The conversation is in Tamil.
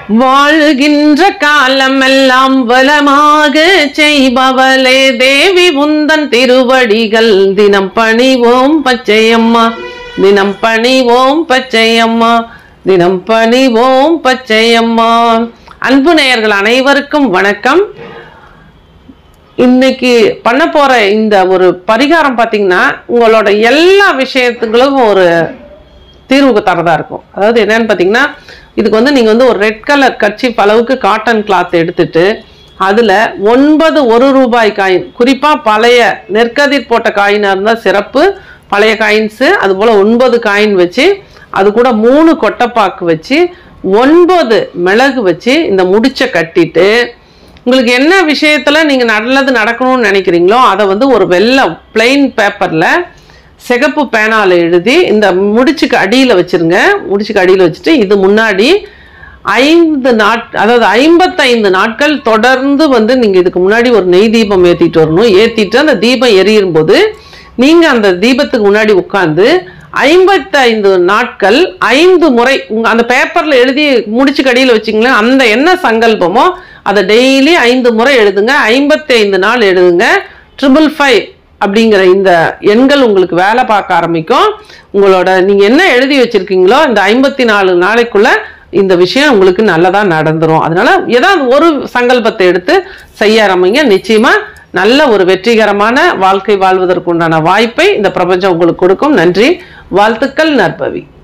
வாழுகின்ற காலமெல்லாம் வளமாக செய்பவளே தேவி உந்தன் திருவடிகள் தினம் பணிவோம் பச்சையம்மா தினம் பணிவோம் பச்சையம்மா தினம் பணிவோம் பச்சையம்மா அன்பு நேயர்கள் அனைவருக்கும் வணக்கம் இன்னைக்கு பண்ண போற இந்த ஒரு பரிகாரம் பார்த்தீங்கன்னா உங்களோட எல்லா விஷயத்துங்களுக்கும் ஒரு தீர்வுக்கு தரதா இருக்கும் அதாவது என்னன்னு பார்த்தீங்கன்னா இதுக்கு வந்து நீங்கள் வந்து ஒரு ரெட் கலர் கர்ச்சீஃப் அளவுக்கு காட்டன் கிளாத் எடுத்துட்டு அதில் ஒன்பது ஒரு ரூபாய் காயின் குறிப்பாக பழைய நெற்கதிர் போட்ட காயினாக இருந்தால் சிறப்பு பழைய காயின்ஸு அதுபோல் ஒன்பது காயின் வச்சு அது கூட மூணு கொட்டைப்பாக்கு வச்சு ஒன்பது மிளகு வச்சு இந்த முடிச்சை கட்டிட்டு உங்களுக்கு என்ன விஷயத்தில் நீங்கள் நல்லது நடக்கணும்னு நினைக்கிறீங்களோ அதை வந்து ஒரு வெள்ளை பிளெயின் பேப்பரில் சிகப்பு பேனால எழுதி இந்த முடிச்சுக்கு அடியில் வச்சிருங்க முடிச்சுக்கு அடியில் வச்சுட்டு இது முன்னாடி ஐந்து நாட் அதாவது ஐம்பத்தைந்து நாட்கள் தொடர்ந்து வந்து நீங்கள் இதுக்கு முன்னாடி ஒரு நெய் தீபம் ஏற்றிட்டு வரணும் ஏற்றிட்டு அந்த தீபம் எரியும் போது நீங்கள் அந்த தீபத்துக்கு முன்னாடி உட்காந்து ஐம்பத்தைந்து நாட்கள் ஐந்து முறை உங்க அந்த பேப்பர்ல எழுதி முடிச்சு கடியில் வச்சிங்களேன் அந்த என்ன சங்கல்பமோ அதை டெய்லி ஐந்து முறை எழுதுங்க ஐம்பத்தி ஐந்து நாள் எழுதுங்க ட்ரிபிள் ஃபைவ் அப்படிங்கிற இந்த எண்கள் உங்களுக்கு வேலை பார்க்க ஆரம்பிக்கும் உங்களோட நீங்க என்ன எழுதி வச்சிருக்கீங்களோ இந்த ஐம்பத்தி நாலு நாளைக்குள்ள இந்த விஷயம் உங்களுக்கு நல்லதா நடந்துரும் அதனால ஏதாவது ஒரு சங்கல்பத்தை எடுத்து செய்ய ஆரம்பிங்க நிச்சயமா நல்ல ஒரு வெற்றிகரமான வாழ்க்கை வாழ்வதற்குண்டான வாய்ப்பை இந்த பிரபஞ்சம் உங்களுக்கு கொடுக்கும் நன்றி வாழ்த்துக்கள் நற்பவி